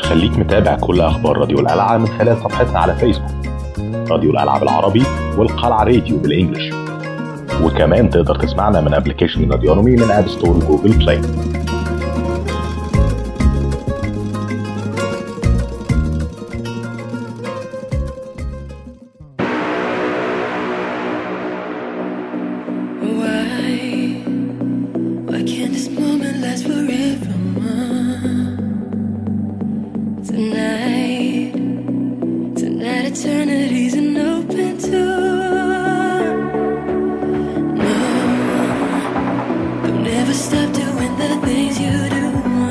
خليك متابع كل أخبار راديو القلعة من خلال صفحتنا على فيسبوك راديو القلعة بالعربي والقلعة راديو بالإنجلش وكمان تقدر تسمعنا من ابلكيشن راديونومي من اب ستور وجوجل بلاي Why? Why can't this moment last forever? Tonight, tonight eternity's an open door. No, don't ever stop doing the things you do.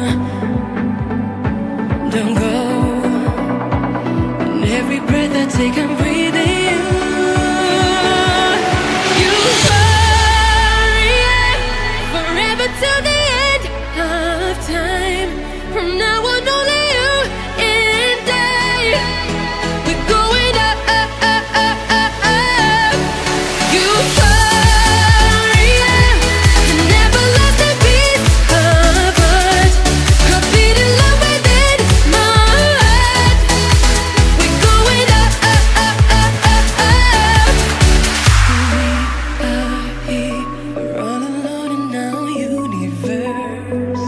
Don't go. And every breath I take, I'm breathing you. You hurry forever till the end of time. From now on, only you and I. We're going up, up, up, up, up, up. You hurry and never lost a beat of us. A beating love within my heart. We're going up, up, up, up, up, up. We are here, we're all alone in our universe.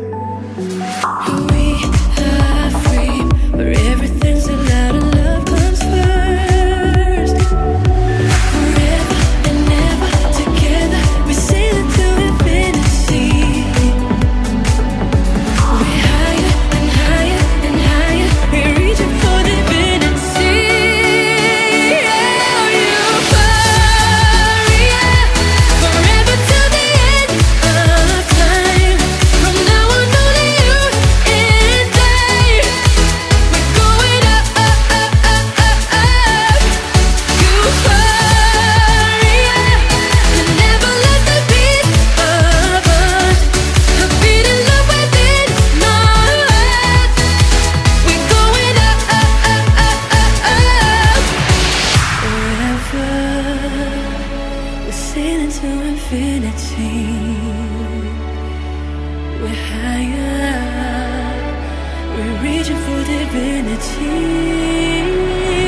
We are free, where everything's allowed and love comes first. Forever and ever together, we sail into infinity. We're higher and higher and higher, we're reaching for divinity. Oh, you hurry forever till the end of time. From now on, only you and I. We're going up, up, up, up, up, up. You hurry and never let the beat of us. A beating love within my heart. We're going up, up, up, up, up, up. Forever, we're sailing to infinity. We're higher, we're reaching for divinity.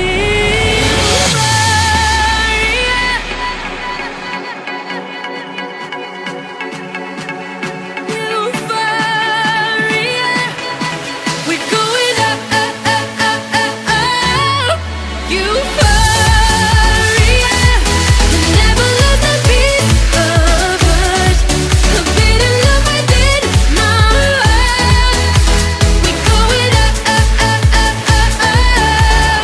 We're going up, up, up, up, up, up. Euphoria, never let the beat of us. A beating love within my heart. We're going up, up, up, up, up, up.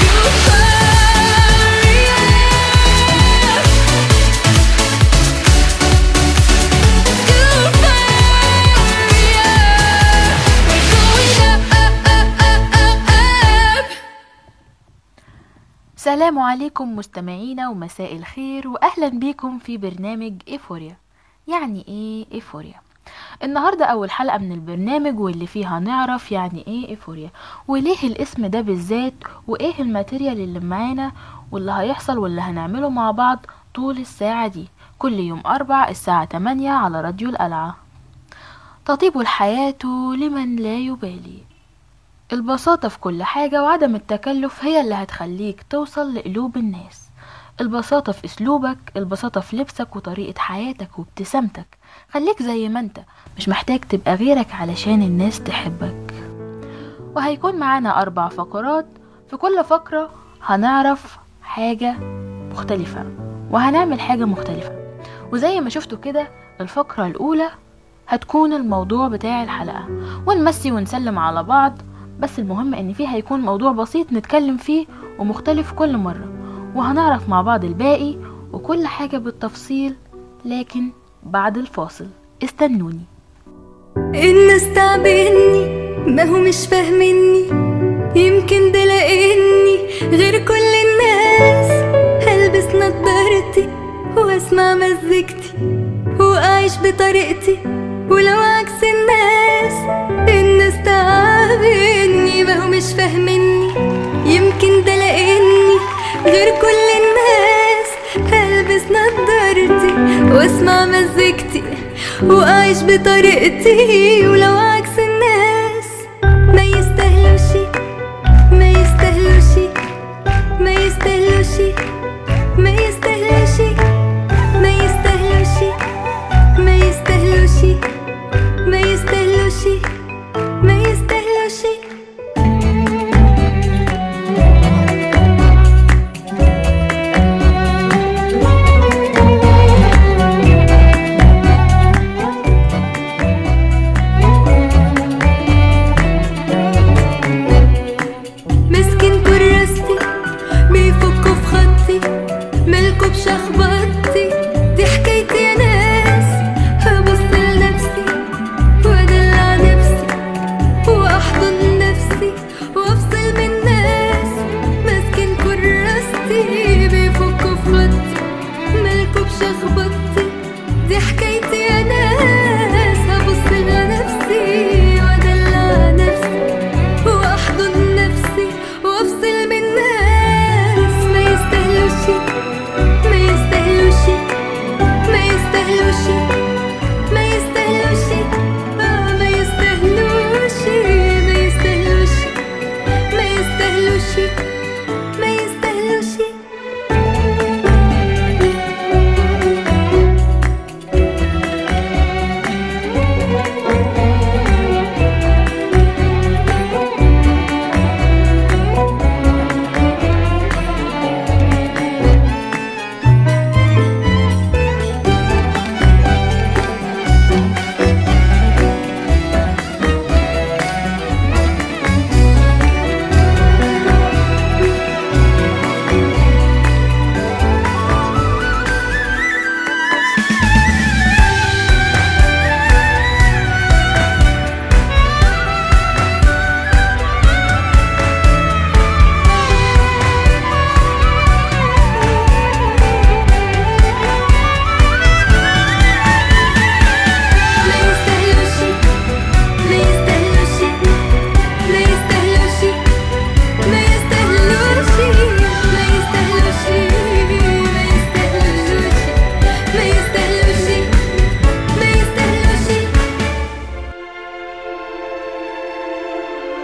السلام عليكم مستمعينا ومساء الخير واهلا بيكم في برنامج ايفوريا يعني ايه ايفوريا النهارده اول حلقه من البرنامج واللي فيها نعرف يعني ايه ايفوريا وليه الاسم ده بالذات وايه الماتيريال اللي معانا واللي هيحصل واللي هنعمله مع بعض طول الساعه دي كل يوم اربع الساعه 8 على راديو القلعه تطيب الحياه لمن لا يبالي البساطة في كل حاجة وعدم التكلف هي اللي هتخليك توصل لقلوب الناس البساطة في أسلوبك البساطة في لبسك وطريقة حياتك وابتسامتك خليك زي ما انت مش محتاج تبقى غيرك علشان الناس تحبك وهيكون معانا أربع فقرات في كل فقرة هنعرف حاجة مختلفة وهنعمل حاجة مختلفة وزي ما شفتوا كده الفقرة الأولى هتكون الموضوع بتاع الحلقة ونمسي ونسلم على بعض بس المهم ان فيه هيكون موضوع بسيط نتكلم فيه ومختلف كل مرة وهنعرف مع بعض الباقي وكل حاجة بالتفصيل لكن بعد الفاصل استنوني الناس تعبني ما هو مش فاهمني يمكن ده لاني غير كل الناس هلبس نضارتي واسمع مزيكتي واعيش بطريقتي ولو عكس الناس الناس تعبني ما هو مش فاهمني يمكن ده لاني غير كل الناس هلبس نضارتي واسمع مزيكتي واعيش بطريقتي ولو عكس الناس ما يستاهل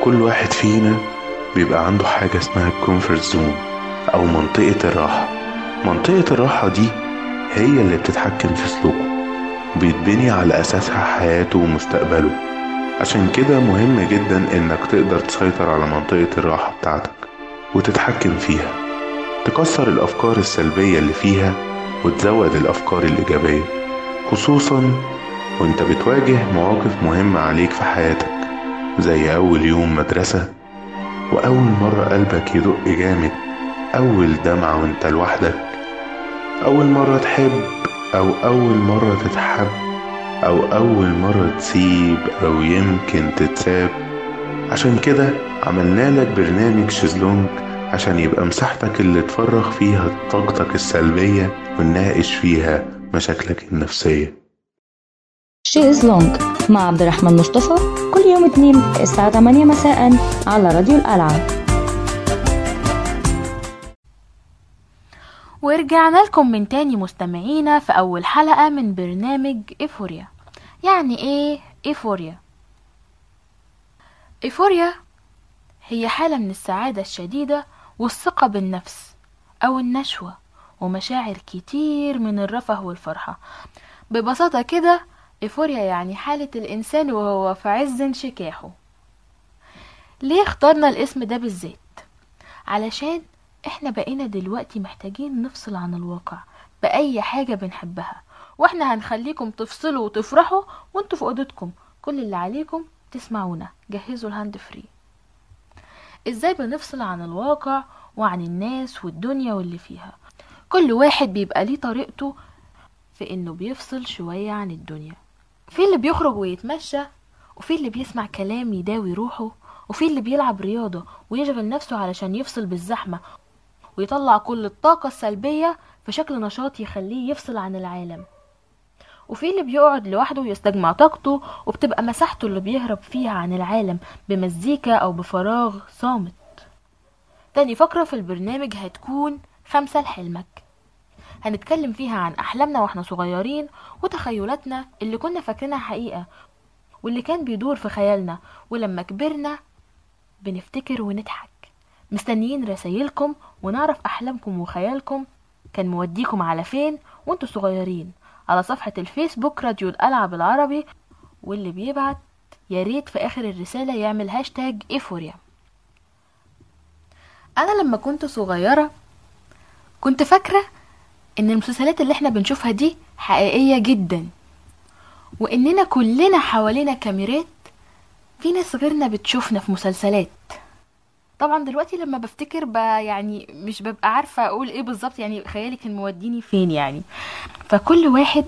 كل واحد فينا بيبقى عنده حاجة اسمها الكومفورت زون أو منطقة الراحة منطقة الراحة دي هي اللي بتتحكم في سلوكه بيتبني على أساسها حياته ومستقبله عشان كده مهم جدا إنك تقدر تسيطر على منطقة الراحة بتاعتك وتتحكم فيها تكسر الأفكار السلبية اللي فيها وتزود الأفكار الإيجابية خصوصا وانت بتواجه مواقف مهمة عليك في حياتك زي أول يوم مدرسة وأول مرة قلبك يدق جامد أول دمعة وانت لوحدك أول مرة تحب أو أول مرة تتحب أو أول مرة تسيب أو يمكن تتساب عشان كده عملنا لك برنامج شيزلونج عشان يبقى مساحتك اللي تفرغ فيها طاقتك السلبية ونناقش فيها مشاكلك النفسية شي از لونج مع عبد الرحمن مصطفى كل يوم اثنين الساعة 8 مساء على راديو القلعة ورجعنا لكم من تاني مستمعينا في أول حلقة من برنامج إيفوريا يعني إيه إيفوريا؟ إيفوريا هي حالة من السعادة الشديدة والثقة بالنفس أو النشوة ومشاعر كتير من الرفه والفرحة ببساطة كده إيفوريا يعني حالة الإنسان وهو في عز انشكاحه ليه اخترنا الاسم ده بالذات؟ علشان احنا بقينا دلوقتي محتاجين نفصل عن الواقع بأي حاجة بنحبها واحنا هنخليكم تفصلوا وتفرحوا وانتوا في اوضتكم كل اللي عليكم تسمعونا جهزوا الهاند فري ازاي بنفصل عن الواقع وعن الناس والدنيا واللي فيها كل واحد بيبقى ليه طريقته في انه بيفصل شوية عن الدنيا في اللي بيخرج ويتمشى وفي اللي بيسمع كلام يداوي روحه وفي اللي بيلعب رياضة ويشغل نفسه علشان يفصل بالزحمة ويطلع كل الطاقة السلبية في شكل نشاط يخليه يفصل عن العالم وفي اللي بيقعد لوحده ويستجمع طاقته وبتبقى مساحته اللي بيهرب فيها عن العالم بمزيكا أو بفراغ صامت تاني فقرة في البرنامج هتكون خمسة لحلمك هنتكلم فيها عن أحلامنا واحنا صغيرين وتخيلاتنا اللي كنا فاكرينها حقيقة واللي كان بيدور في خيالنا ولما كبرنا بنفتكر ونضحك مستنيين رسايلكم ونعرف أحلامكم وخيالكم كان موديكم على فين وانتوا صغيرين على صفحة الفيسبوك راديو القلعة بالعربي واللي بيبعت يا ريت في آخر الرسالة يعمل هاشتاج إيفوريا أنا لما كنت صغيرة كنت فاكرة إن المسلسلات اللي احنا بنشوفها دي حقيقية جدا وإننا كلنا حوالينا كاميرات في ناس غيرنا بتشوفنا في مسلسلات طبعا دلوقتي لما بفتكر ب يعني مش ببقى عارفة اقول ايه بالظبط يعني خيالي كان موديني فين يعني فكل واحد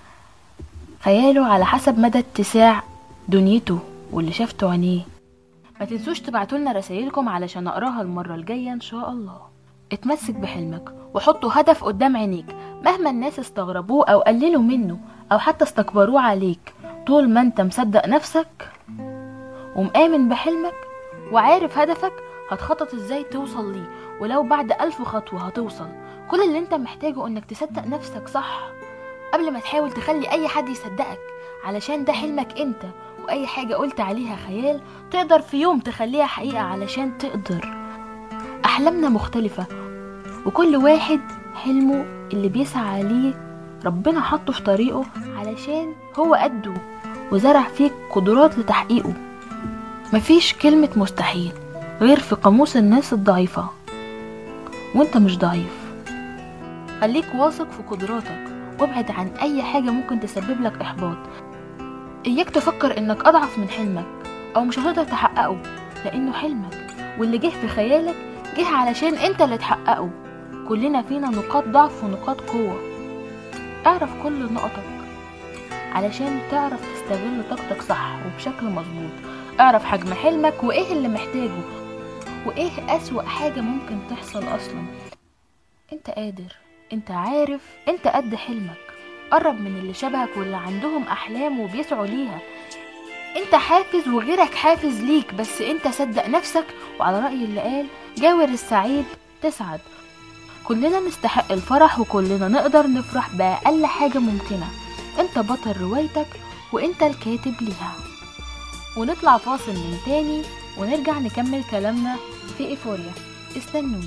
خياله على حسب مدى اتساع دنيته واللي شافته عينيه ما تنسوش تبعتولنا رسايلكم علشان اقراها المرة الجاية ان شاء الله اتمسك بحلمك وحطوا هدف قدام عينيك مهما الناس استغربوه او قللوا منه او حتى استكبروه عليك طول ما انت مصدق نفسك ومآمن بحلمك وعارف هدفك هتخطط ازاي توصل ليه ولو بعد ألف خطوة هتوصل كل اللي انت محتاجه انك تصدق نفسك صح قبل ما تحاول تخلي اي حد يصدقك علشان ده حلمك انت واي حاجة قلت عليها خيال تقدر في يوم تخليها حقيقة علشان تقدر احلامنا مختلفة وكل واحد حلمه اللي بيسعى عليه ربنا حطه في طريقه علشان هو قده وزرع فيك قدرات لتحقيقه مفيش كلمة مستحيل غير في قاموس الناس الضعيفة وانت مش ضعيف خليك واثق في قدراتك وابعد عن اي حاجة ممكن تسبب لك احباط اياك تفكر انك اضعف من حلمك او مش هتقدر تحققه لانه حلمك واللي جه في خيالك جه علشان انت اللي تحققه كلنا فينا نقاط ضعف ونقاط قوة اعرف كل نقطك علشان تعرف تستغل طاقتك صح وبشكل مظبوط اعرف حجم حلمك وايه اللي محتاجه وايه اسوأ حاجة ممكن تحصل اصلا انت قادر انت عارف انت قد حلمك قرب من اللي شبهك واللي عندهم احلام وبيسعوا ليها انت حافز وغيرك حافز ليك بس انت صدق نفسك وعلى رأي اللي قال جاور السعيد تسعد كلنا نستحق الفرح وكلنا نقدر نفرح بأقل حاجة ممكنة انت بطل روايتك وانت الكاتب ليها ونطلع فاصل من تاني ونرجع نكمل كلامنا في ايفوريا استنوني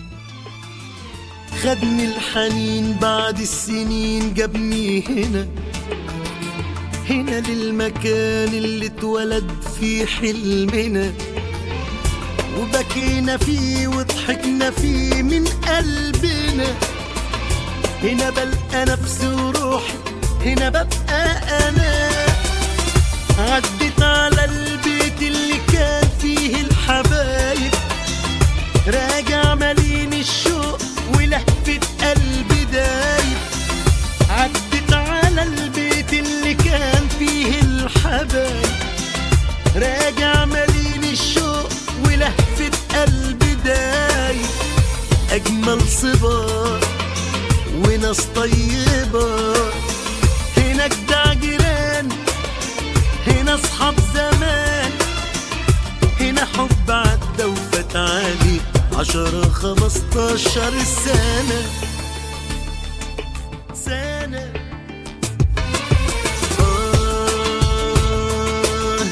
خدني الحنين بعد السنين جابني هنا هنا للمكان اللي اتولد فيه حلمنا وبكينا فيه وضحكنا فيه من قلبنا هنا بلقى نفسي وروحي هنا ببقى انا عدت على البيت اللي كان فيه الحبايب راجع مليان الشوق ولهفة قلبي دايب عدت على البيت اللي كان فيه الحبايب راجع مليان الشوق ولهفة قلبي دايب أجمل صبار وناس طيبة هنا جدع جيران هنا أصحاب زمان هنا حب عدى وفات عليه عشرة خمستاشر سنة سنة آه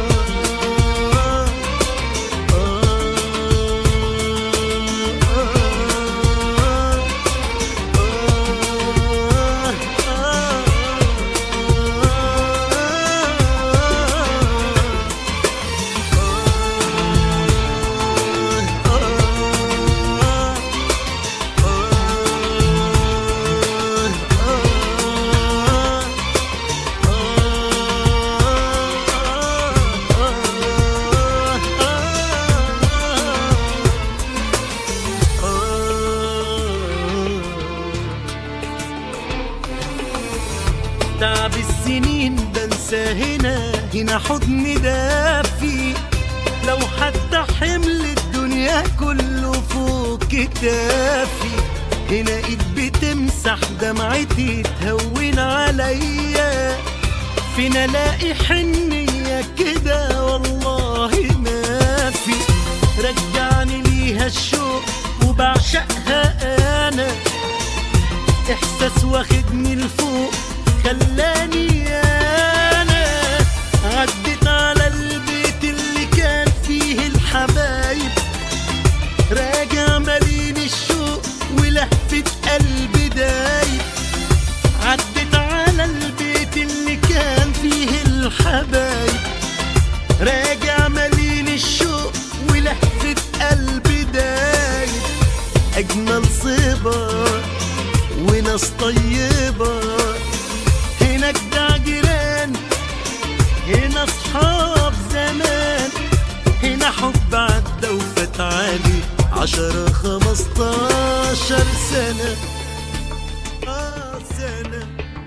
تعب السنين بنسى هنا هنا حضن دافي لو حتى حمل الدنيا كله فوق كتافي هنا ايد بتمسح دمعتي تهون عليا فين الاقي حنية كده والله ما في رجعني ليها الشوق وبعشقها انا احساس واخدني لفوق خلاني انا عدت على البيت اللي كان فيه الحبايب راجع مليان الشوق ولهفة قلبي دايب عدت على البيت اللي كان فيه الحبايب راجع مليان الشوق ولهفة قلبي دايب أجمل صبر وناس طيبة هنا جدع جيران هنا أصحاب زمان هنا حب عدى وفات عليه عشرة خمستاشر سنة آه سنة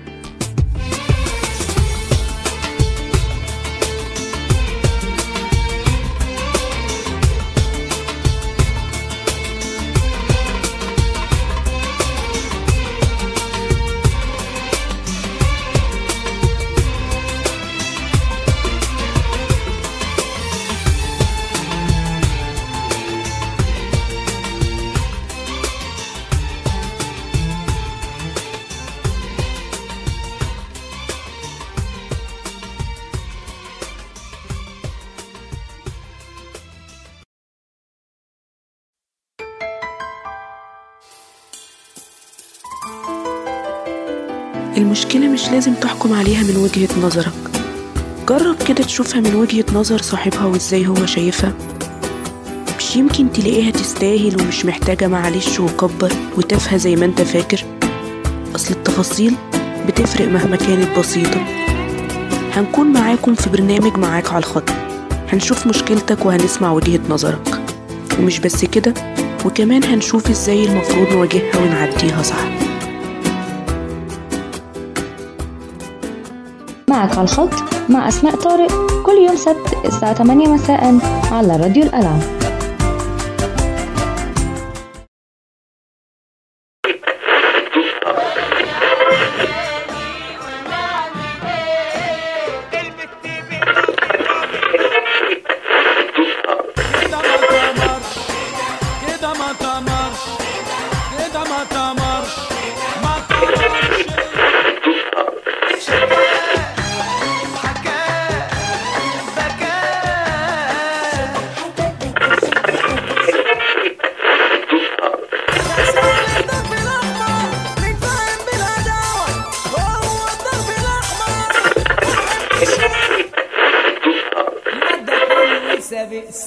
المشكلة مش لازم تحكم عليها من وجهة نظرك جرب كده تشوفها من وجهة نظر صاحبها وازاي هو شايفها مش يمكن تلاقيها تستاهل ومش محتاجة معلش وكبر وتافهة زي ما انت فاكر أصل التفاصيل بتفرق مهما كانت بسيطة هنكون معاكم في برنامج معاك على الخط هنشوف مشكلتك وهنسمع وجهة نظرك ومش بس كده وكمان هنشوف ازاي المفروض نواجهها ونعديها صح معك على الخط مع أسماء طارق كل يوم سبت الساعة 8 مساء على راديو الألعاب كده ما تمرش كده ما تمرش كده ما تمرش ما تمرش حكاية ذكاء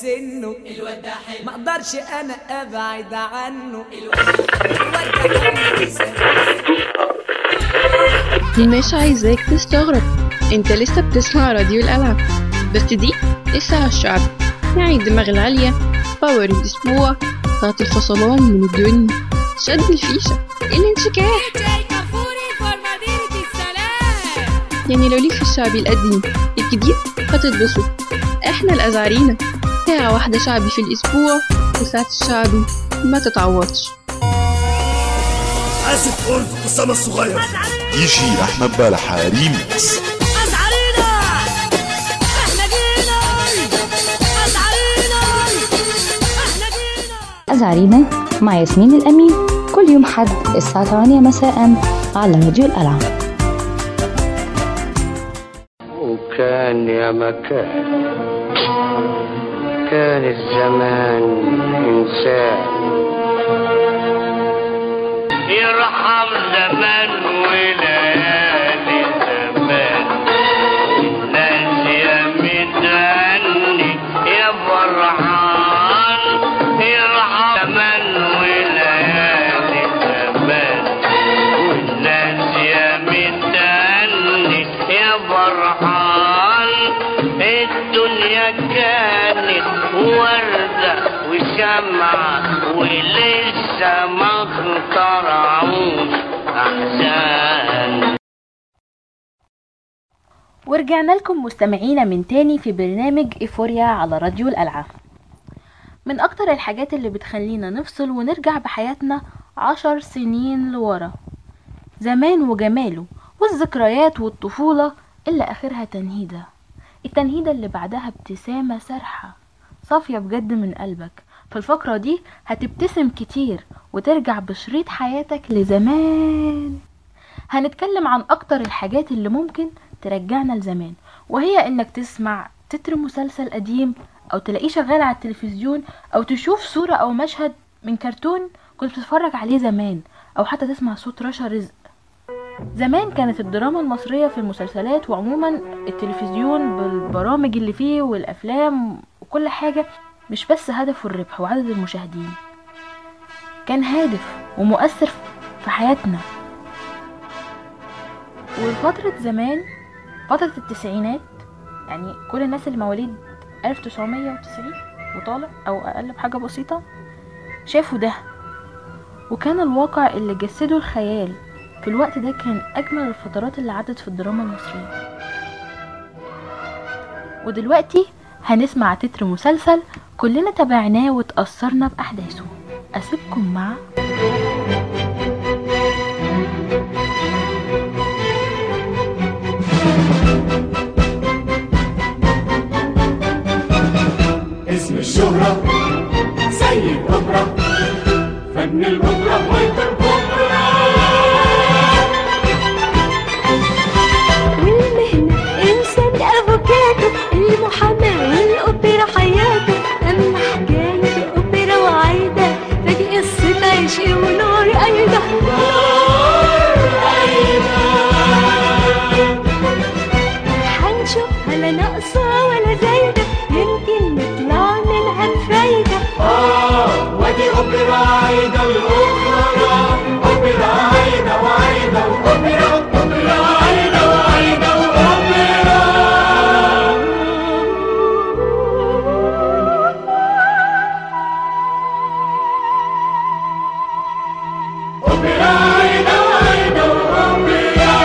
سنه الواد ده حلو ما اقدرش انا ابعد عنه الواد ده دي مش عايزاك تستغرب انت لسه بتسمع راديو الألعاب بس دي الساعة الشعب يعني الدماغ العالية باور الأسبوع ساعة الفصلان من الدنيا شد الفيشة الانشكاح يعني لو ليك في الشعبي القديم الجديد هتتبسط احنا الأزعرينا ساعة واحدة شعبي في الأسبوع وساعة الشعبي ما تتعوضش اسف قلت اسامه الصغير يجي احمد بلح ريميكس أزعرينا احنا جينا أزعرينا احنا جينا أزعرينا مع ياسمين الأمين كل يوم حد الساعة 8 مساء على راديو الألعاب وكان يا مكان كان الزمان إنسان يرحم زمان وليالي زمان الناس يا متغني يا فرحان يرحم زمان وليالي زمان والناس يا متغني يا فرحان الدنيا كانت وردة وشمعة ولسه ما اخترعوش أحزان ورجعنا لكم مستمعينا من تاني في برنامج إيفوريا على راديو الألعاب من أكتر الحاجات اللي بتخلينا نفصل ونرجع بحياتنا عشر سنين لورا زمان وجماله والذكريات والطفولة اللي آخرها تنهيدة التنهيدة اللي بعدها ابتسامة سرحة صافية بجد من قلبك في الفقرة دي هتبتسم كتير وترجع بشريط حياتك لزمان هنتكلم عن أكتر الحاجات اللي ممكن ترجعنا لزمان وهي إنك تسمع تتر مسلسل قديم أو تلاقيه شغال على التلفزيون أو تشوف صورة أو مشهد من كرتون كنت بتتفرج عليه زمان أو حتى تسمع صوت رشا رزق زمان كانت الدراما المصرية في المسلسلات وعموما التلفزيون بالبرامج اللي فيه والأفلام وكل حاجة مش بس هدفه الربح وعدد المشاهدين كان هادف ومؤثر في حياتنا وفترة زمان فترة التسعينات يعني كل الناس اللي مواليد 1990 وطالع أو أقل بحاجة بسيطة شافوا ده وكان الواقع اللي جسده الخيال في الوقت ده كان أجمل الفترات اللي عدت في الدراما المصرية ودلوقتي هنسمع تتر مسلسل كلنا تابعناه وتأثرنا بأحداثه أسيبكم مع اسم الشهرة زي الأوبرا فن الأوبرا وانت الأوبرا والمهنة إنسان أفوكاتو المحاماة والأوبرا حياته أما حكاية الأوبرا وعايدة فدي قصة عشق ونار أيضا هنشوفها لا ناقصة ولا زايدة يمكن نطلع منها بفايدة آه وادي أوبرا عايدة الأخرى أوبرا عايدة وعايدة وأوبرا أوبرا عايدة وعايدة وأوبرا أوبرا عايدة وعايدة وأوبرا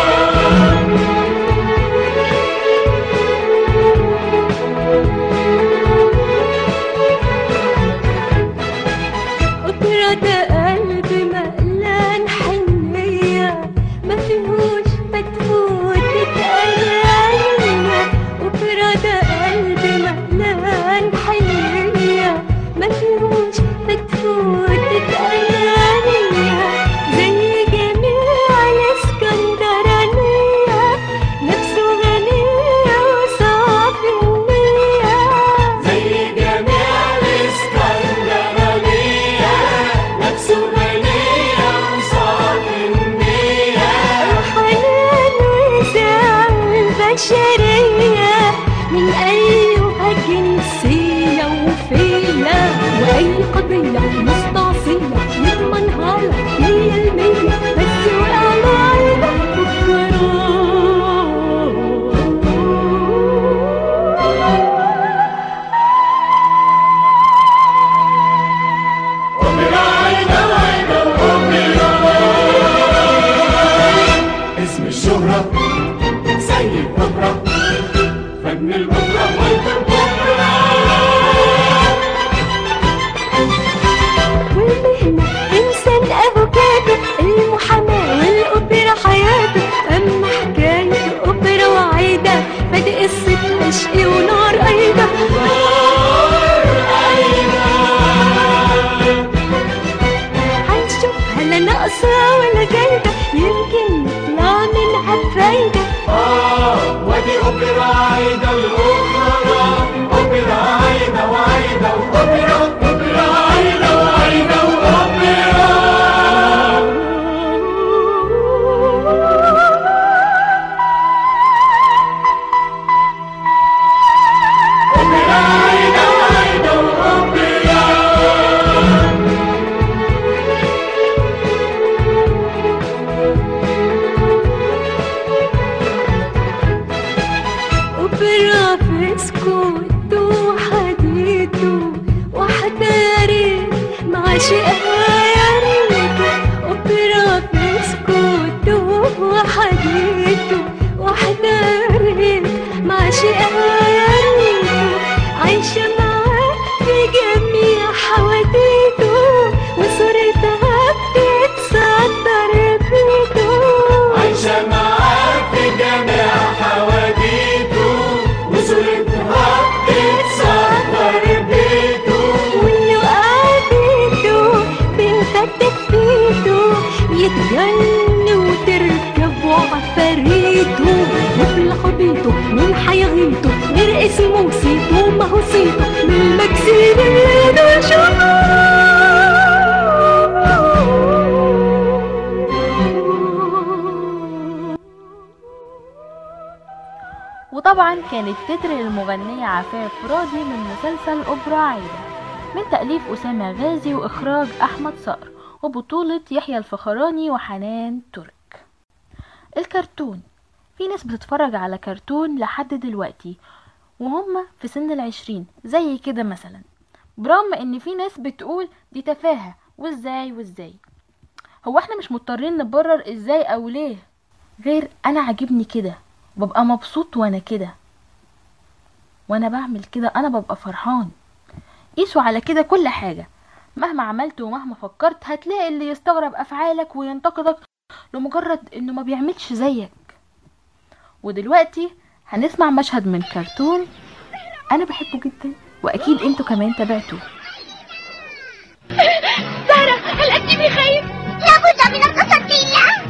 أوبرا ده قلب مقلان حنية ما فيهوش فتفوت تتقلقنا أوبرا ده قلب مقلان حنية ما فيهوش فتفوت تتقلقنا زي جميع الاسكندرانية نفسه غنية وصافي النية زي جميع الإسكندرانية نفسه غنية وصافي النية حنان وسع البشرية من أيها جنسية القضية مستعصية نضمنها لك مية المية بس وقع معانا اسم الشهرة زي الأوبرا فن الأوبرا وانت الأوبرا والمهنة إنسان أفوكادو المحاماة والأوبرا حياته أما حكاية أوبرا وعايدة فدي قصة عشق ونار أيضا هنشوفها لا ناقصة ولا جايبة يمكن نطلع منها بفايدة آه وادي أوبرا عايدة الأوبرا أوبرا عايدة وعايدة وأوبرا أوبرا عايدة وعايدة وأوبرا أوبرا عايدة وعايدة وأوبرا أوبرا في سكوت وحديته وحداري مع شقها يا ريته أوبرا في سكوت وحديته وحداري مع شقها يا ريته عايشة معاه في جميع حواديته وصورتها بتتصدر بيته عايشة معاه في جميع حواديته وصورتها بتصدر بيته واللي قابلته بنفتك فيته يتجن وتركب عفاريته يفلح بيته مين حيغيته غير اسمه وصيته ما هو صيته من المكسين اللي دول وطبعا كان التتر للمغنية عفاف راضي من مسلسل أوبرا عايدة من تأليف أسامة غازي وإخراج أحمد صقر وبطولة يحيى الفخراني وحنان ترك الكرتون في ناس بتتفرج على كرتون لحد دلوقتي وهم في سن العشرين زي كده مثلا برغم ان في ناس بتقول دي تفاهة وازاي وازاي هو احنا مش مضطرين نبرر ازاي او ليه غير انا عاجبني كده ببقى مبسوط وانا كده وانا بعمل كده انا ببقى فرحان قيسوا على كده كل حاجة مهما عملت ومهما فكرت هتلاقي اللي يستغرب افعالك وينتقدك لمجرد انه ما بيعملش زيك ودلوقتي هنسمع مشهد من كرتون انا بحبه جدا واكيد انتوا كمان تابعتوه سارة هل أنت بخير؟ لابد من القسطية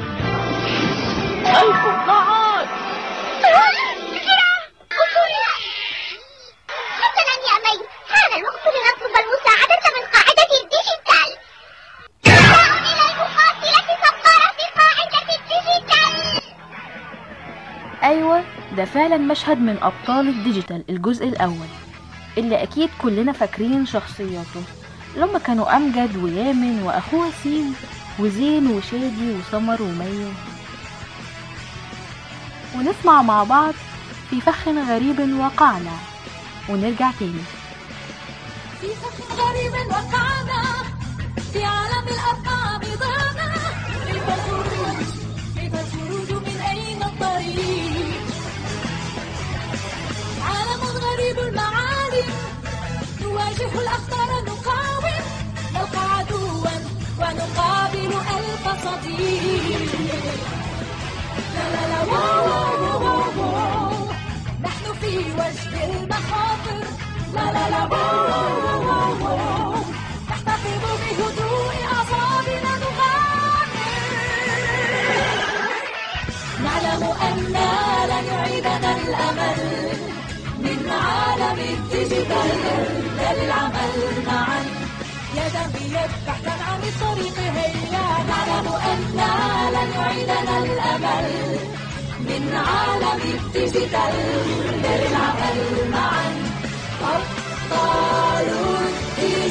الفقاعات بسرعة أصولها حسنا يا مي حان الوقت لنطلب المساعدة من قاعدة الديجيتال دعوني إلى المقاتلة سقارة في قاعدة الديجيتال ايوه ده فعلا مشهد من ابطال الديجيتال الجزء الاول اللي اكيد كلنا فاكرين شخصياته اللي هم كانوا امجد ويامن واخوه سين وزين وشادي وسمر ومي ونسمع مع بعض في فخ غريب وقعنا ونرجع تاني في فخ غريب وقعنا في عالم الأرقام ضعنا كيف الخروج كيف الخروج من أين الطريق عالم غريب المعالم نواجه الأخطار نقاوم نلقى عدوا ونقابل ألف صديق لا لا لا واو واو واو واو نحن في وجه المخاطر لا لا لا واو واو واو واو نحتفظ بهدوء أعصابنا نغامر نعلم أن لن يعيدنا الأمل من عالم الديجيتال للعمل معا يدا بيد بحثا عن الطريق هيا نعلم أن لن يعيدنا الأمل من عالم الديجيتال للعمل معا أبطال الديجيتال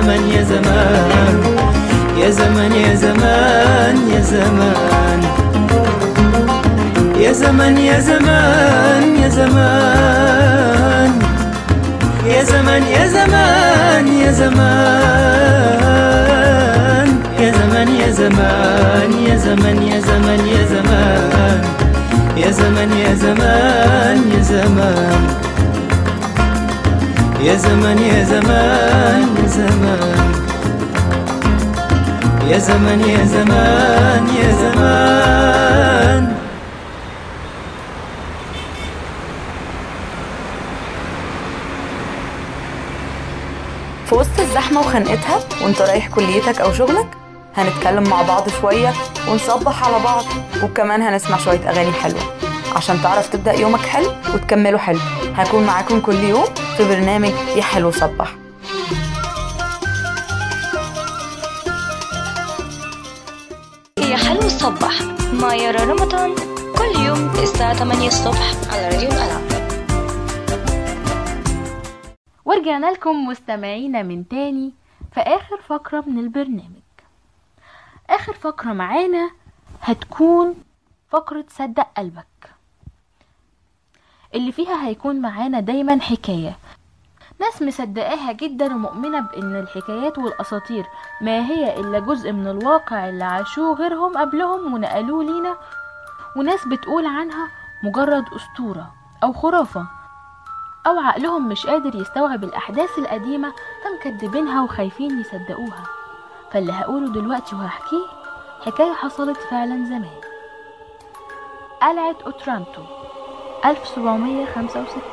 زمن يا زمان يا زمن يا زمان يا زمان يا زمن يا زمان يا زمان يا زمن يا زمان يا زمان يا زمن يا زمان يا زمن يا زمن يا زمان يا زمن يا زمان يا زمان يا زمن يا زمان يا زمان يا زمن يا زمان يا زمان في وسط الزحمة وخنقتها وانت رايح كليتك أو شغلك هنتكلم مع بعض شوية ونصبح على بعض وكمان هنسمع شوية أغاني حلوة عشان تعرف تبدأ يومك حلو وتكمله حلو هكون معاكم كل يوم في برنامج يا حلو صبح يا حلو الصبح مع يارا رمضان كل يوم الساعة 8 الصبح على راديو الألعاب ورجعنا لكم مستمعينا من تاني في آخر فقرة من البرنامج آخر فقرة معانا هتكون فقرة صدق قلبك اللي فيها هيكون معانا دايما حكاية ناس مصدقاها جدا ومؤمنة بأن الحكايات والأساطير ما هي إلا جزء من الواقع اللي عاشوه غيرهم قبلهم ونقلوه لينا وناس بتقول عنها مجرد أسطورة أو خرافة أو عقلهم مش قادر يستوعب الأحداث القديمة فمكدبينها وخايفين يصدقوها فاللي هقوله دلوقتي وهحكيه حكاية حصلت فعلا زمان قلعة أوترانتو 1765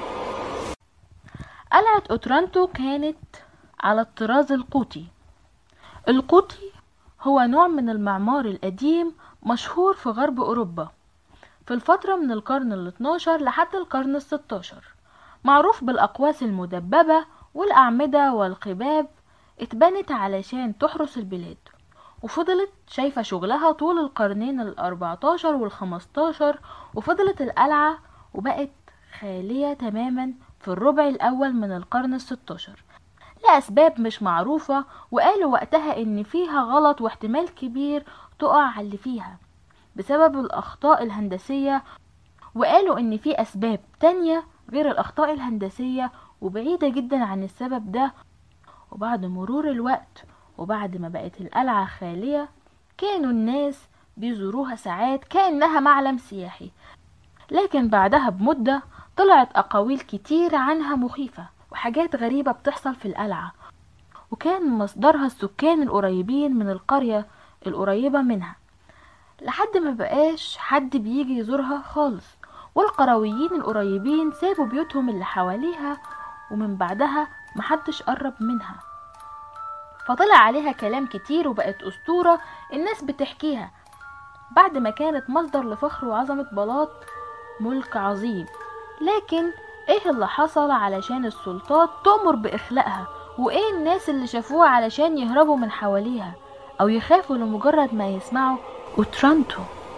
قلعة أوترانتو كانت على الطراز القوطي القوطي هو نوع من المعمار القديم مشهور في غرب أوروبا في الفترة من القرن ال 12 لحد القرن ال 16 معروف بالأقواس المدببة والأعمدة والقباب اتبنت علشان تحرس البلاد وفضلت شايفة شغلها طول القرنين الأربعتاشر والخمستاشر وفضلت القلعة وبقت خالية تماما في الربع الأول من القرن الستاشر لأسباب مش معروفة وقالوا وقتها إن فيها غلط واحتمال كبير تقع على اللي فيها بسبب الأخطاء الهندسية وقالوا إن في أسباب تانية غير الأخطاء الهندسية وبعيدة جدا عن السبب ده وبعد مرور الوقت وبعد ما بقت القلعة خالية كانوا الناس بيزوروها ساعات كأنها معلم سياحي لكن بعدها بمدة طلعت أقاويل كتير عنها مخيفة وحاجات غريبة بتحصل في القلعة وكان مصدرها السكان القريبين من القرية القريبة منها لحد ما بقاش حد بيجي يزورها خالص والقرويين القريبين سابوا بيوتهم اللي حواليها ومن بعدها محدش قرب منها فطلع عليها كلام كتير وبقت أسطورة الناس بتحكيها بعد ما كانت مصدر لفخر وعظمة بلاط ملك عظيم لكن ايه اللي حصل علشان السلطات تؤمر بإخلاءها وايه الناس اللي شافوها علشان يهربوا من حواليها او يخافوا لمجرد ما يسمعوا أوترانتو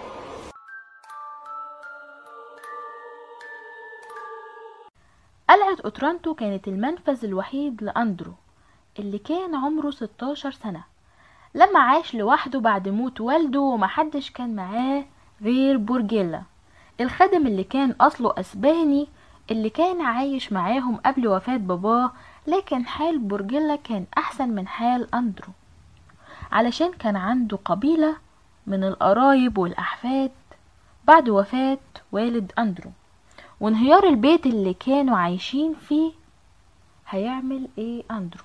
قلعة أوترانتو كانت المنفذ الوحيد لأندرو اللي كان عمره 16 سنة لما عاش لوحده بعد موت والده ومحدش كان معاه غير بورجيلا الخادم اللي كان أصله أسباني اللي كان عايش معاهم قبل وفاة باباه لكن حال بورجيلا كان أحسن من حال أندرو علشان كان عنده قبيلة من القرايب والأحفاد بعد وفاة والد أندرو وانهيار البيت اللي كانوا عايشين فيه هيعمل ايه أندرو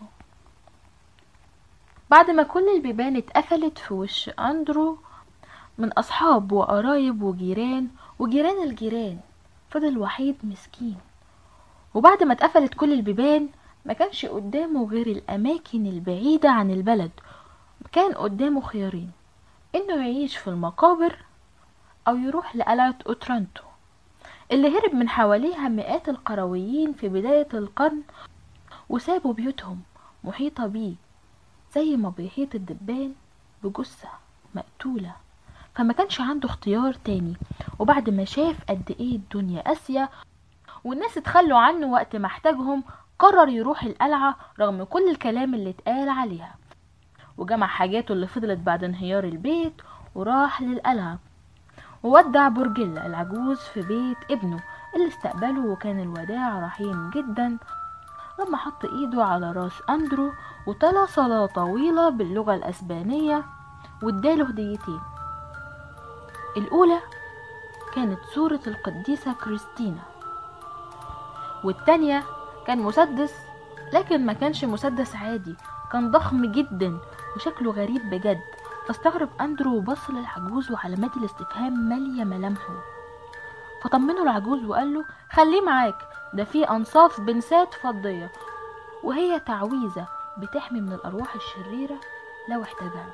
بعد ما كل البيبان اتقفلت في وش أندرو من أصحاب وقرايب وجيران وجيران الجيران فضل وحيد مسكين وبعد ما اتقفلت كل البيبان ما كانش قدامه غير الأماكن البعيدة عن البلد كان قدامه خيارين إنه يعيش في المقابر أو يروح لقلعة أوترانتو اللي هرب من حواليها مئات القرويين في بداية القرن وسابوا بيوتهم محيطة بيه زي ما بيحيط الدبان بجثة مقتولة فما كانش عنده اختيار تاني وبعد ما شاف قد ايه الدنيا قاسية والناس اتخلوا عنه وقت ما احتاجهم قرر يروح القلعة رغم كل الكلام اللي اتقال عليها وجمع حاجاته اللي فضلت بعد انهيار البيت وراح للقلعة وودع برجيلا العجوز في بيت ابنه اللي استقبله وكان الوداع رحيم جدا لما حط ايده على راس اندرو وتلا صلاة طويلة باللغة الاسبانية واداله هديتين الاولى كانت صورة القديسة كريستينا والتانية كان مسدس لكن ما كانش مسدس عادي كان ضخم جدا وشكله غريب بجد فاستغرب اندرو وبص للعجوز وعلامات الاستفهام مالية ملامحه فطمنه العجوز وقال له خليه معاك ده فيه انصاف بنسات فضية وهي تعويذة بتحمي من الارواح الشريرة لو احتاجها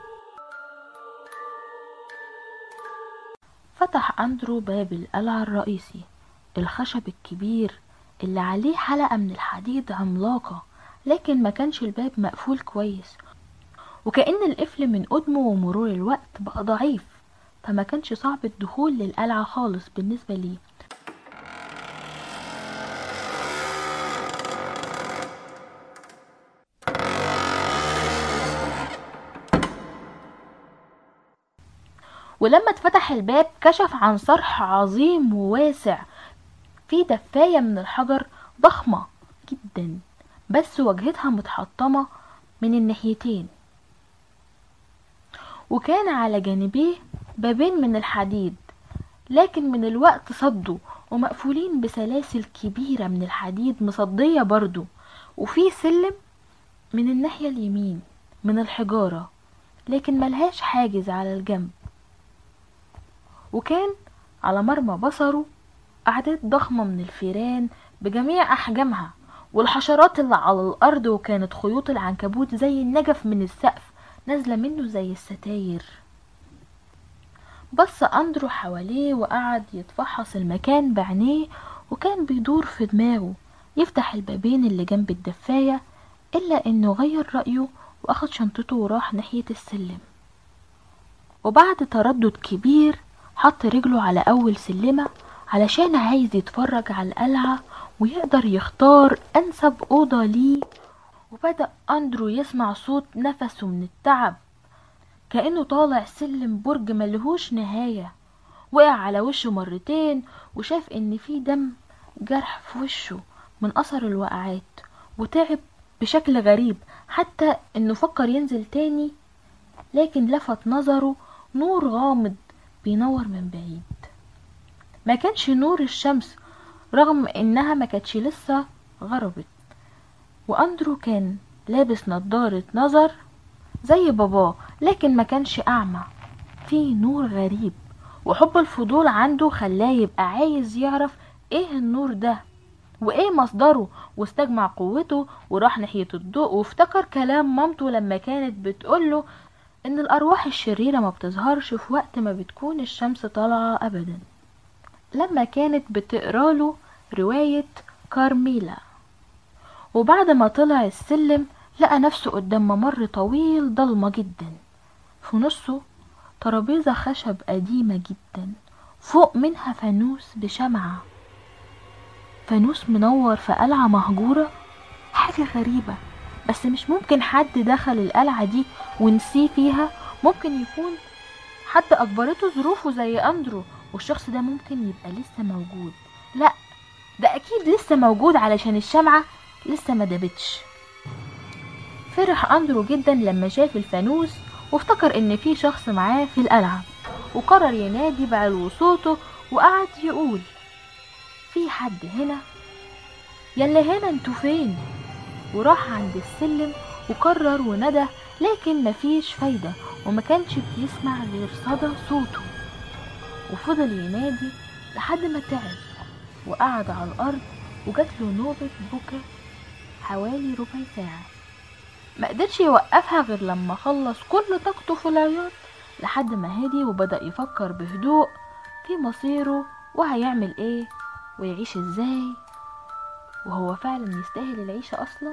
فتح اندرو باب القلعة الرئيسي الخشب الكبير اللي عليه حلقة من الحديد عملاقة لكن ما كانش الباب مقفول كويس وكأن القفل من قدمه ومرور الوقت بقى ضعيف فما كانش صعب الدخول للقلعة خالص بالنسبة ليه ولما اتفتح الباب كشف عن صرح عظيم وواسع فيه دفاية من الحجر ضخمة جدا بس واجهتها متحطمة من الناحيتين وكان على جانبيه بابين من الحديد لكن من الوقت صدوا ومقفولين بسلاسل كبيرة من الحديد مصدية برضو وفي سلم من الناحية اليمين من الحجارة لكن ملهاش حاجز على الجنب وكان على مرمى بصره أعداد ضخمة من الفيران بجميع أحجامها والحشرات اللي على الأرض وكانت خيوط العنكبوت زي النجف من السقف نازلة منه زي الستاير بص أندرو حواليه وقعد يتفحص المكان بعينيه وكان بيدور في دماغه يفتح البابين اللي جنب الدفاية إلا إنه غير رأيه وأخد شنطته وراح ناحية السلم وبعد تردد كبير حط رجله على أول سلمة علشان عايز يتفرج على القلعة ويقدر يختار أنسب أوضة ليه وبدأ أندرو يسمع صوت نفسه من التعب كأنه طالع سلم برج ملهوش نهاية وقع على وشه مرتين وشاف إن في دم جرح في وشه من أثر الوقعات وتعب بشكل غريب حتى إنه فكر ينزل تاني لكن لفت نظره نور غامض بينور من بعيد ما كانش نور الشمس رغم انها ما كانتش لسه غربت واندرو كان لابس نضارة نظر زي باباه لكن ما كانش اعمى في نور غريب وحب الفضول عنده خلاه يبقى عايز يعرف ايه النور ده وايه مصدره واستجمع قوته وراح ناحية الضوء وافتكر كلام مامته لما كانت بتقوله ان الارواح الشريرة ما بتظهرش في وقت ما بتكون الشمس طالعة ابدا لما كانت بتقراله رواية كارميلا وبعد ما طلع السلم لقى نفسه قدام ممر طويل ضلمة جدا في نصه ترابيزة خشب قديمة جدا فوق منها فانوس بشمعة فانوس منور في قلعة مهجورة حاجة غريبة بس مش ممكن حد دخل القلعة دي ونسيه فيها ممكن يكون حد أجبرته ظروفه زي أندرو والشخص ده ممكن يبقى لسه موجود لا ده أكيد لسه موجود علشان الشمعة لسه ما دابتش فرح أندرو جدا لما شاف الفانوس وافتكر إن في شخص معاه في القلعة وقرر ينادي بعلو صوته وقعد يقول في حد هنا يلا هنا انتوا فين وراح عند السلم وكرر وندى لكن مفيش فايدة وما كانش بيسمع غير صدى صوته وفضل ينادي لحد ما تعب وقعد على الأرض وجات له نوبة بكا حوالي ربع ساعة ما قدرش يوقفها غير لما خلص كل طاقته في العياط لحد ما هدي وبدأ يفكر بهدوء في مصيره وهيعمل ايه ويعيش ازاي وهو فعلا يستاهل العيشة اصلا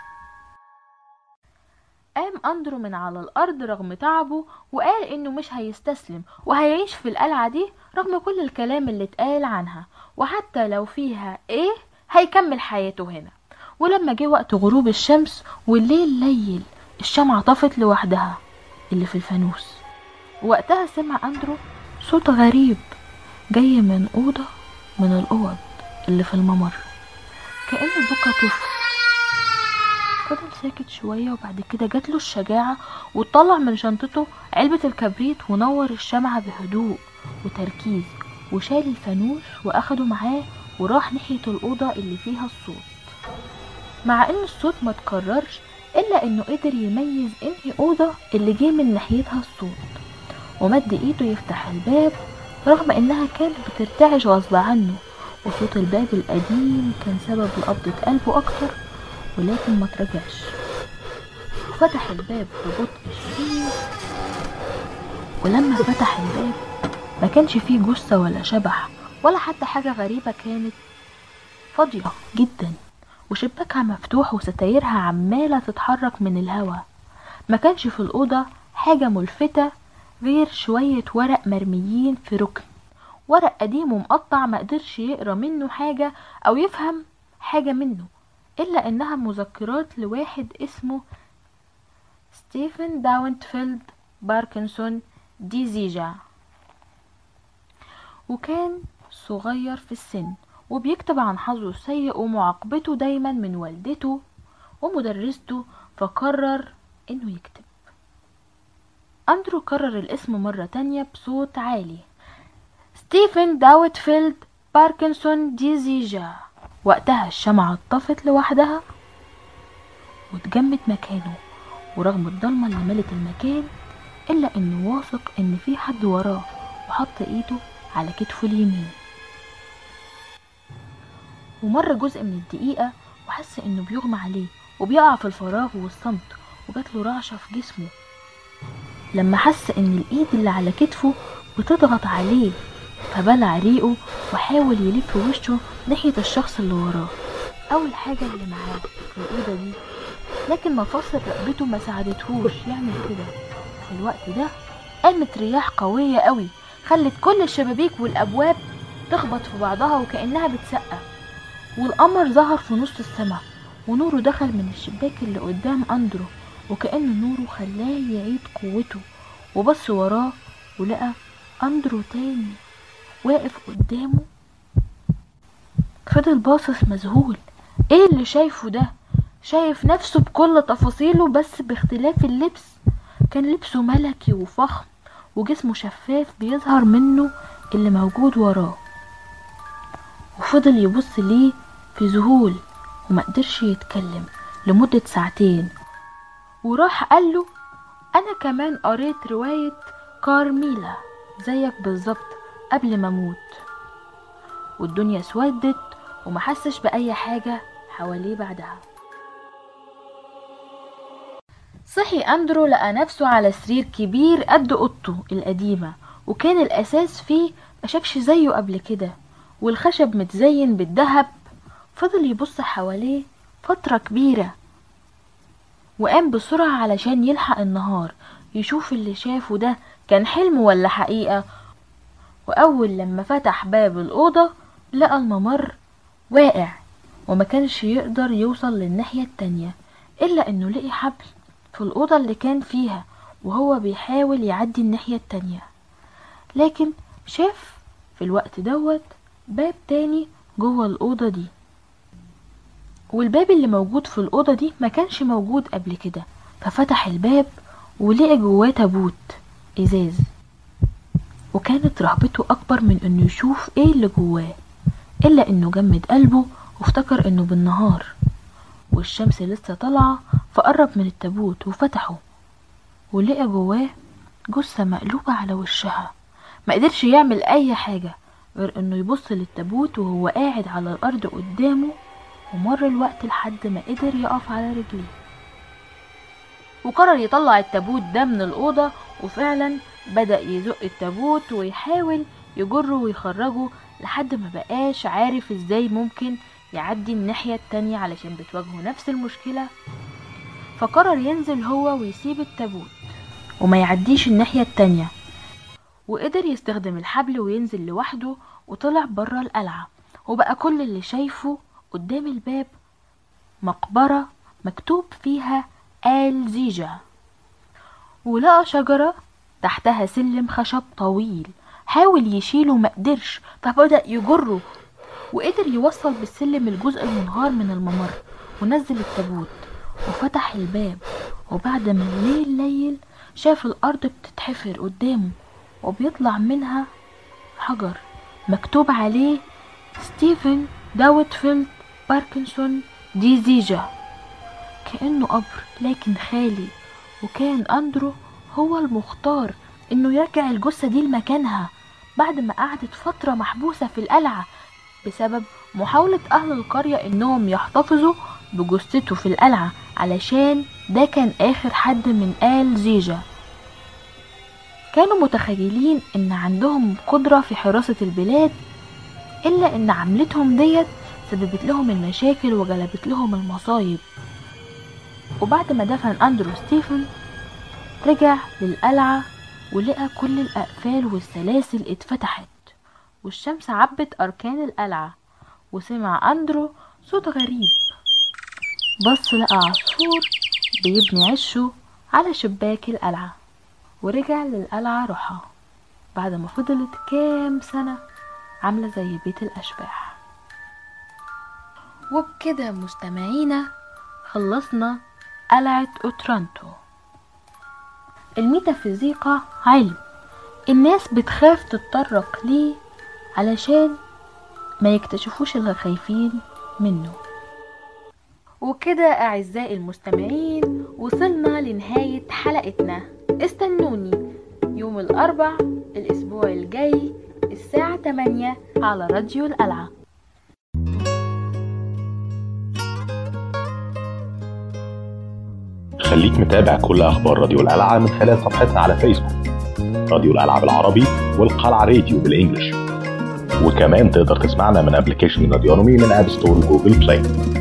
قام اندرو من على الارض رغم تعبه وقال انه مش هيستسلم وهيعيش في القلعة دي رغم كل الكلام اللي اتقال عنها وحتى لو فيها ايه هيكمل حياته هنا ولما جه وقت غروب الشمس والليل ليل الشمعة طفت لوحدها اللي في الفانوس وقتها سمع أندرو صوت غريب جاي من أوضة من الأوض اللي في الممر كأنه بكى طفل فضل ساكت شوية وبعد كده جاتله الشجاعة وطلع من شنطته علبة الكبريت ونور الشمعة بهدوء وتركيز وشال الفانوس وأخده معاه وراح ناحية الأوضة اللي فيها الصوت مع إن الصوت ما تكررش إلا إنه قدر يميز إنهي أوضة اللي جه من ناحيتها الصوت ومد إيده يفتح الباب رغم إنها كانت بترتعش غصب عنه وصوت الباب القديم كان سبب لقبضة قلبه أكتر ولكن ما ترجعش فتح الباب ببطء شديد ولما فتح الباب ما كانش فيه جثة ولا شبح ولا حتى حاجة غريبة كانت فاضية جدا وشباكها مفتوح وستايرها عمالة تتحرك من الهوا ما كانش في الأوضة حاجة ملفتة غير شوية ورق مرميين في ركن ورق قديم ومقطع ما قدرش يقرا منه حاجة أو يفهم حاجة منه إلا إنها مذكرات لواحد اسمه ستيفن داونتفيلد باركنسون ديزيجا وكان صغير في السن وبيكتب عن حظه السيء ومعاقبته دايما من والدته ومدرسته فقرر انه يكتب اندرو كرر الاسم مرة تانية بصوت عالي ستيفن داوتفيلد باركنسون ديزيجا وقتها الشمعة اتطفت لوحدها واتجمد مكانه ورغم الضلمة اللي ملت المكان إلا إنه واثق إن في حد وراه وحط إيده على كتفه اليمين ومر جزء من الدقيقة وحس إنه بيغمى عليه وبيقع في الفراغ والصمت وجاتله رعشة في جسمه لما حس إن الإيد اللي على كتفه بتضغط عليه فبلع ريقه وحاول يلف وشه ناحية الشخص اللي وراه أول حاجة اللي معاه في الأوضة دي لكن مفاصل رقبته ما ساعدتهوش يعمل كده في الوقت ده قامت رياح قوية قوي خلت كل الشبابيك والأبواب تخبط في بعضها وكأنها بتسقف والقمر ظهر في نص السماء ونوره دخل من الشباك اللي قدام أندرو وكأن نوره خلاه يعيد قوته وبص وراه ولقى أندرو تاني واقف قدامه فضل باصص مذهول ايه اللي شايفه ده شايف نفسه بكل تفاصيله بس باختلاف اللبس كان لبسه ملكي وفخم وجسمه شفاف بيظهر منه اللي موجود وراه وفضل يبص ليه في ذهول وما قدرش يتكلم لمدة ساعتين وراح قال له انا كمان قريت رواية كارميلا زيك بالظبط قبل ما اموت والدنيا اسودت ومحسش بأي حاجة حواليه بعدها صحي أندرو لقى نفسه على سرير كبير قد أوضته القديمة وكان الأساس فيه مشافش زيه قبل كده والخشب متزين بالذهب فضل يبص حواليه فترة كبيرة وقام بسرعة علشان يلحق النهار يشوف اللي شافه ده كان حلم ولا حقيقة وأول لما فتح باب الأوضة لقى الممر واقع وما كانش يقدر يوصل للناحية التانية إلا إنه لقي حبل في الأوضة اللي كان فيها وهو بيحاول يعدي الناحية التانية لكن شاف في الوقت دوت باب تاني جوه الأوضة دي والباب اللي موجود في الأوضة دي ما كانش موجود قبل كده ففتح الباب ولقى جواه تابوت إزاز وكانت رهبته أكبر من إنه يشوف إيه اللي جواه إلا إنه جمد قلبه وافتكر إنه بالنهار والشمس لسه طالعة فقرب من التابوت وفتحه ولقى جواه جثة مقلوبة على وشها ما قدرش يعمل أي حاجة غير إنه يبص للتابوت وهو قاعد على الأرض قدامه ومر الوقت لحد ما قدر يقف على رجليه وقرر يطلع التابوت ده من الأوضة وفعلا بدأ يزق التابوت ويحاول يجره ويخرجه لحد ما بقاش عارف ازاي ممكن يعدي الناحية التانية علشان بتواجهه نفس المشكلة فقرر ينزل هو ويسيب التابوت وما يعديش الناحية التانية وقدر يستخدم الحبل وينزل لوحده وطلع برا القلعة وبقى كل اللي شايفه قدام الباب مقبرة مكتوب فيها آل زيجا ولقى شجرة تحتها سلم خشب طويل حاول يشيله مقدرش فبدأ يجره وقدر يوصل بالسلم الجزء المنهار من الممر ونزل التابوت وفتح الباب وبعد ما الليل ليل شاف الأرض بتتحفر قدامه وبيطلع منها حجر مكتوب عليه ستيفن داوتفيلد باركنسون دي زيجا كأنه قبر لكن خالي وكان أندرو هو المختار إنه يرجع الجثة دي لمكانها بعد ما قعدت فترة محبوسة في القلعة بسبب محاولة أهل القرية إنهم يحتفظوا بجثته في القلعة علشان ده كان آخر حد من آل زيجا كانوا متخيلين إن عندهم قدرة في حراسة البلاد إلا إن عملتهم ديت سببت لهم المشاكل وجلبت لهم المصايب وبعد ما دفن أندرو ستيفن رجع للقلعة ولقى كل الأقفال والسلاسل اتفتحت والشمس عبت أركان القلعة وسمع أندرو صوت غريب بص لقى عصفور بيبني عشه على شباك القلعة ورجع للقلعة روحها بعد ما فضلت كام سنة عاملة زي بيت الأشباح وبكده مستمعينا خلصنا قلعة أوترانتو الميتافيزيقا علم الناس بتخاف تتطرق ليه علشان ما يكتشفوش اللي خايفين منه وكده أعزائي المستمعين وصلنا لنهاية حلقتنا استنوني يوم الأربع الأسبوع الجاي الساعة 8 على راديو القلعة خليك متابع كل اخبار راديو القلعه من خلال صفحتنا على فيسبوك راديو القلعه بالعربي والقلعه راديو بالانجلش وكمان تقدر تسمعنا من ابلكيشن راديونومي من اب ستور وجوجل بلاي